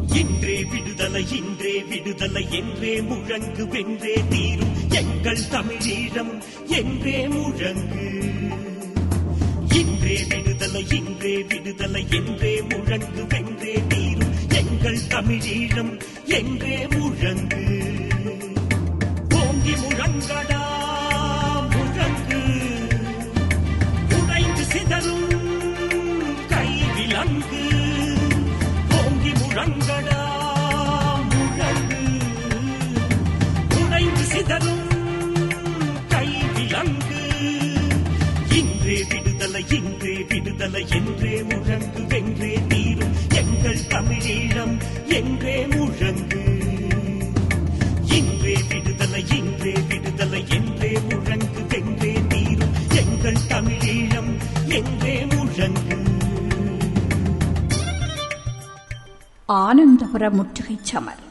இன்றே விடுதலை இன்றே விடுதலை என்றே முழங்கு வென்றே தீரும் எங்கள் தமிழீழம் என்றே முழங்கு இன்றே விடுதலை இன்றே விடுதலை என்றே முழங்கு வென்றே தீரும் எங்கள் தமிழீழம் என்றே முழங்கு ஓங்கி முழங்கடா முழங்கு உடைந்து சிதறும் கைவிலங்கு ஓங்கி முழங்கடா முழங்கு உடைந்து சிதறும் கைவிலங்கு இன்றே விடுதலை இன்றே விடுதலை என்றே முழங்கு வென்றே தீரும் எங்கள் தமிழீழம் என்றே முழங்கு இன்றே விடுதலை இன்றே விடுதலை என்றே முழங்கு வென்றே தீரும் எங்கள் தமிழீழம் என்றே முழங்கு ஆனந்தபுர முற்றுகை சமர்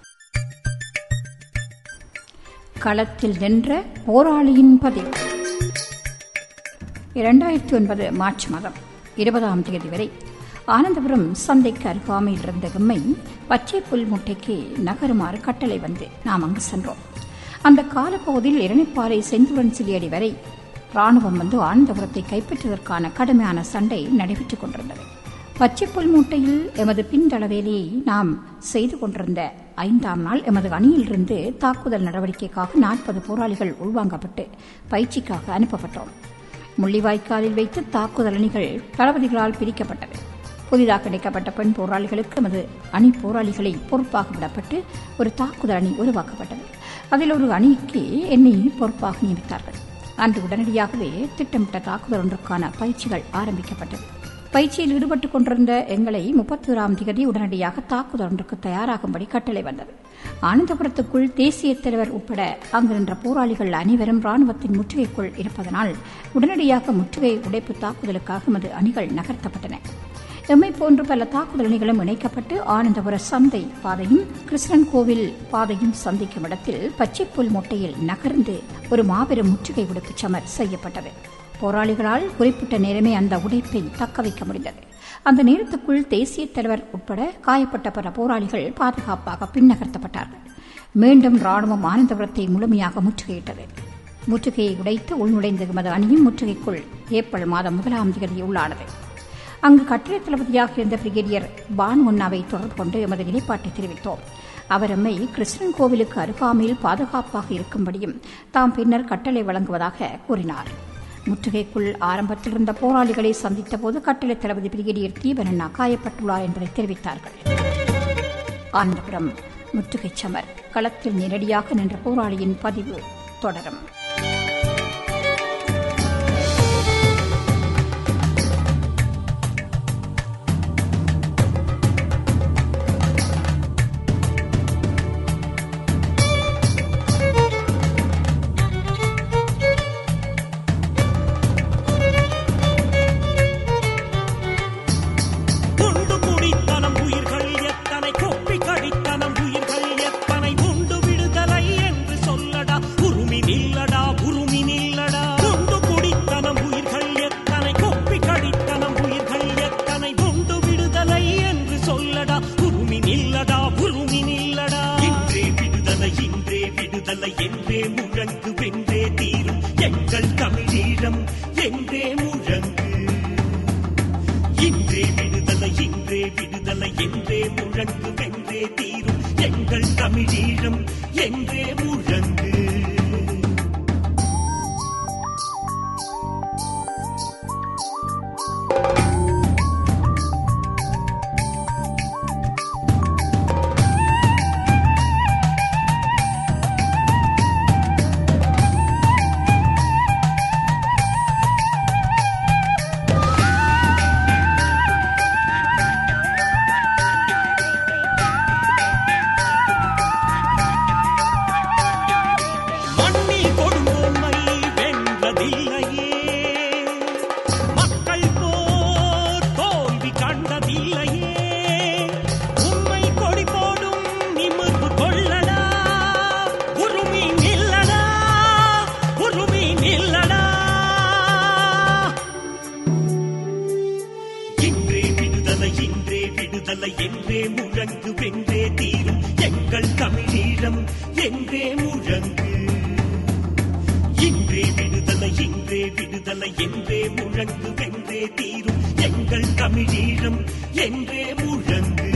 களத்தில் நின்ற போராளியின் பதிவு இரண்டாயிரத்தி ஒன்பது மார்ச் மாதம் இருபதாம் தேதி வரை ஆனந்தபுரம் சந்தைக்கு அருகாமையில் இருந்த எம்மை பச்சை புல் முட்டைக்கு நகருமாறு கட்டளை வந்து நாம் அங்கு சென்றோம் அந்த காலப்பகுதியில் இரணிப்பாறை செந்துடன் சிலியடி வரை ராணுவம் வந்து ஆனந்தபுரத்தை கைப்பற்றுவதற்கான கடுமையான சண்டை நடைபெற்றுக் கொண்டிருந்தது பச்சைப்புல் மூட்டையில் எமது பின்தளவேலையை நாம் செய்து கொண்டிருந்த ஐந்தாம் நாள் எமது அணியிலிருந்து தாக்குதல் நடவடிக்கைக்காக நாற்பது போராளிகள் உள்வாங்கப்பட்டு பயிற்சிக்காக அனுப்பப்பட்டோம் முள்ளிவாய்க்காலில் வைத்து தாக்குதல் அணிகள் தளபதிகளால் பிரிக்கப்பட்டது புதிதாக கிடைக்கப்பட்ட பெண் போராளிகளுக்கு எமது அணி போராளிகளை பொறுப்பாக விடப்பட்டு ஒரு தாக்குதல் அணி உருவாக்கப்பட்டது அதில் ஒரு அணிக்கு என்னை பொறுப்பாக நியமித்தார்கள் அன்று உடனடியாகவே திட்டமிட்ட தாக்குதல் ஒன்றுக்கான பயிற்சிகள் ஆரம்பிக்கப்பட்டது பயிற்சியில் ஈடுபட்டுக் கொண்டிருந்த எங்களை முப்பத்தி ஓராம் தேதி உடனடியாக தாக்குதல் ஒன்றுக்கு தயாராகும்படி கட்டளை வந்தது ஆனந்தபுரத்துக்குள் தேசிய தலைவர் உட்பட அங்கு நின்ற போராளிகள் அனைவரும் ராணுவத்தின் முற்றுகைக்குள் இருப்பதனால் உடனடியாக முற்றுகை உடைப்பு தாக்குதலுக்காக எமது அணிகள் நகர்த்தப்பட்டன எம்மை போன்று பல தாக்குதல் அணிகளும் இணைக்கப்பட்டு ஆனந்தபுர சந்தை பாதையும் கிருஷ்ணன் கோவில் பாதையும் சந்திக்கும் இடத்தில் பச்சைப்புல் மொட்டையில் நகர்ந்து ஒரு மாபெரும் முற்றுகை உடைப்பு சமர் செய்யப்பட்டது போராளிகளால் குறிப்பிட்ட நேரமே அந்த உடைப்பை தக்க வைக்க முடிந்தது அந்த நேரத்துக்குள் தேசிய தலைவர் உட்பட காயப்பட்ட பல போராளிகள் பாதுகாப்பாக பின்னகர்த்தப்பட்டார்கள் மீண்டும் ராணுவம் ஆனந்தபுரத்தை முழுமையாக முற்றுகையிட்டது முற்றுகையை உடைத்து உள்நுழைந்த எமது அணியும் முற்றுகைக்குள் ஏப்ரல் மாதம் முதலாம் தேதி உள்ளானது அங்கு கட்டிட தளபதியாக இருந்த பிரிகேடியர் பான் ஒன்னாவை தொடர்பு கொண்டு எமது நிலைப்பாட்டை தெரிவித்தோம் அவர் எம்மை கிருஷ்ணன் கோவிலுக்கு அருகாமையில் பாதுகாப்பாக இருக்கும்படியும் தாம் பின்னர் கட்டளை வழங்குவதாக கூறினார் முற்றுகைக்குள் ஆரம்பத்தில் இருந்த போராளிகளை சந்தித்த போது கட்டளை தளபதி பிரிகேடியர் தீபனண்ணா காயப்பட்டுள்ளார் என்பதை தெரிவித்தார்கள் ஆனந்தபுரம் முற்றுகை சமர் களத்தில் நேரடியாக நின்ற போராளியின் பதிவு தொடரும் குண்டு குடித்தனம் உயிர்கள் எத்தனை கொப்பி கடித்தனம் உயிர்கள் எத்தனை உண்டு விடுதலை என்று சொல்லடா உருமி நில்லடா உருமி நில்லடா குண்டு குடித்தனம் உயிர்கள் எத்தனை கொப்பி கடித்தனம் உயிர்கள் எத்தனை உண்டு விடுதலை என்று சொல்லடா உருமி நில்லடா உருமி நில்லடா இன்றே விடுதலை இன்றே விடுதலை என்றே முழங்கு வென்றே தீரும் எங்கள் தமிழீழம் என்றே முழங்கு இன்றே விடுதலை இன்றே விடுதலை என்றே முழங்கு வென்றே தீரும் எங்கள் தமிழீழம் என்றே முழங்கு விடுதலை என்றே முழங்கு வென்றே தீரும் எங்கள் தமிழீழம் என்றே முழங்கு இன்றே விடுதலை இன்றே விடுதலை என்றே முழங்கு வென்றே தீரும் எங்கள் தமிழீழம் என்றே முழங்கு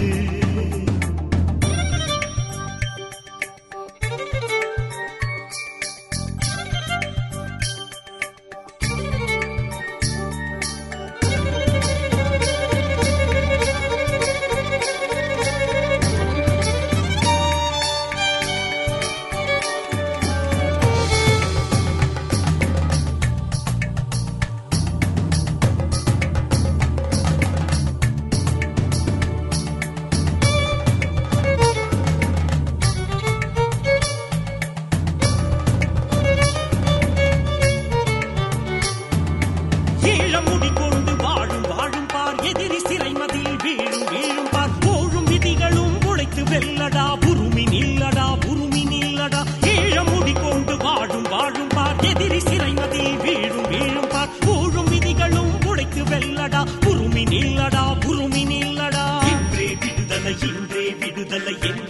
ஈழமுடி கொண்டு வாழும் வாழும் பார் எதிரி சிறை மதில் வீழும் வீழும் பார் போழும் விதிகளும் உழைத்து வெல்லடா உருமி நில்லடா உருமி நில்லடா ஈழமுடி கொண்டு வாழும் வாழும் பார் எதிரி சிறை மதில் வீழும் வீழும் பார் போழும் விதிகளும் உழைத்து வெல்லடா உருமி நில்லடா உருமி நில்லடா இன்றே விடுதலை இன்றே விடுதலை என்று